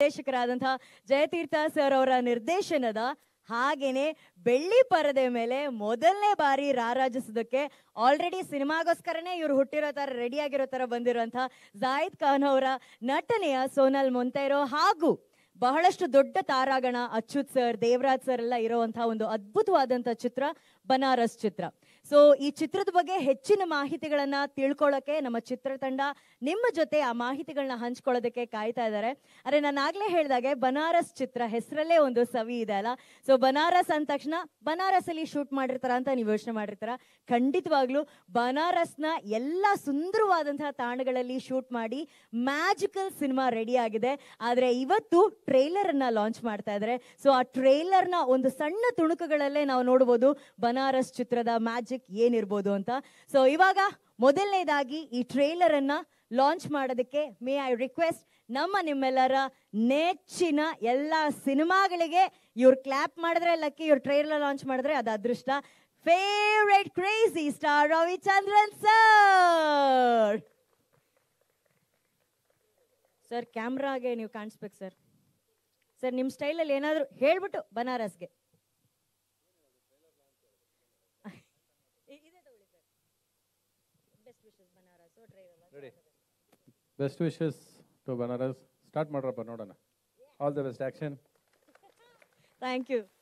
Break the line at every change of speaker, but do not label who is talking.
ನಿರ್ದೇಶಕರಾದಂತಹ Jayatheertha sir ಅವರ ನಿರ್ದೇಶನದ ಹಾಗೇನೆ ಬೆಳ್ಳಿ ಪರದೆ ಮೇಲೆ ಮೊದಲನೇ ಬಾರಿ ರಾರಾಜಿಸೋದಕ್ಕೆ ಆಲ್ರೆಡಿ ಸಿನಿಮಾಗೋಸ್ಕರನೇ ಇವ್ರು ಹುಟ್ಟಿರೋ ತರ ರೆಡಿ ಆಗಿರೋ ತರ ಬಂದಿರುವಂತಹ ಜಾಹಿದ್ ಖಾನ್ ಅವರ ನಟನೆಯ ಸೋನಲ್ ಮೊಂತೈರೋ ಹಾಗೂ ಬಹಳಷ್ಟು ದೊಡ್ಡ ತಾರಾಗಣ ಅಚ್ಯುತ್ ಸರ್ ದೇವರಾಜ್ ಸರ್ ಎಲ್ಲ ಇರುವಂತಹ ಒಂದು ಅದ್ಭುತವಾದಂತ ಚಿತ್ರ ಬನಾರಸ್ ಚಿತ್ರ ಸೊ ಈ ಚಿತ್ರದ ಬಗ್ಗೆ ಹೆಚ್ಚಿನ ಮಾಹಿತಿಗಳನ್ನ ತಿಳ್ಕೊಳ್ಳೋಕೆ ನಮ್ಮ ಚಿತ್ರತಂಡ ನಿಮ್ಮ ಜೊತೆ ಆ ಮಾಹಿತಿಗಳನ್ನ ಹಂಚ್ಕೊಳ್ಳೋದಕ್ಕೆ ಕಾಯ್ತಾ ಇದ್ದಾರೆ ಅರೆ ನಾನು ಆಗ್ಲೇ ಹೇಳ್ದಾಗೆ ಬನಾರಸ್ ಚಿತ್ರ ಹೆಸರಲ್ಲೇ ಒಂದು ಸವಿ ಇದೆ ಅಲ್ಲ ಸೊ ಬನಾರಸ್ ಅಂದ ತಕ್ಷಣ ಬನಾರಸ್ ಅಲ್ಲಿ ಶೂಟ್ ಮಾಡಿರ್ತಾರ ಅಂತ ನೀವು ಯೋಚನೆ ಮಾಡಿರ್ತಾರ ಖಂಡಿತವಾಗ್ಲೂ ಬನಾರಸ್ನ ಎಲ್ಲ ಸುಂದರವಾದಂತಹ ತಾಣಗಳಲ್ಲಿ ಶೂಟ್ ಮಾಡಿ ಮ್ಯಾಜಿಕಲ್ ಸಿನಿಮಾ ರೆಡಿ ಆಗಿದೆ ಆದ್ರೆ ಇವತ್ತು ಟ್ರೈಲರ್ ಅನ್ನ ಲಾಂಚ್ ಮಾಡ್ತಾ ಇದ್ದಾರೆ ಸೊ ಆ ಟ್ರೈಲರ್ ನ ಒಂದು ಸಣ್ಣ ತುಣುಕುಗಳಲ್ಲೇ ನಾವು ನೋಡಬಹುದು ಬನಾರಸ್ ಚಿತ್ರದ ಮ್ಯಾಜಿಕ್ ಏನಿರ್ಬೋದು ಅಂತ ಸೊ ಇವಾಗ ಮೊದಲನೇದಾಗಿ ಈ ಟ್ರೈಲರ್ ಅನ್ನ ಲಾಂಚ್ ಮಾಡೋದಕ್ಕೆ ಮೇ ಐ ರಿಕ್ವೆಸ್ಟ್ ನಮ್ಮ ನಿಮ್ಮೆಲ್ಲರ ನೆಚ್ಚಿನ ಎಲ್ಲ ಸಿನಿಮಾಗಳಿಗೆ ಇವ್ರು ಕ್ಲಾಪ್ ಮಾಡಿದ್ರೆ ಲಕ್ಕಿ ಇವ್ರು ಟ್ರೈಲರ್ ಲಾಂಚ್ ಮಾಡಿದ್ರೆ ಅದು ಅದೃಷ್ಟ favourite crazy star Ravichandran sir sir ಕ್ಯಾಮ್ರಾಗೆ ನೀವು ಕಾಣಿಸ್ಬೇಕು ಸರ್ ಸರ್ ನಿಮ್ಮ ಸ್ಟೈಲಲ್ಲಿ ಏನಾದರೂ ಹೇಳ್ಬಿಟ್ಟು ಬನಾರಸ್ಗೆ
best wishes to Banaras start ಮಾಡ್ರಪ್ಪ ನೋಡೋಣ all the best action
thank you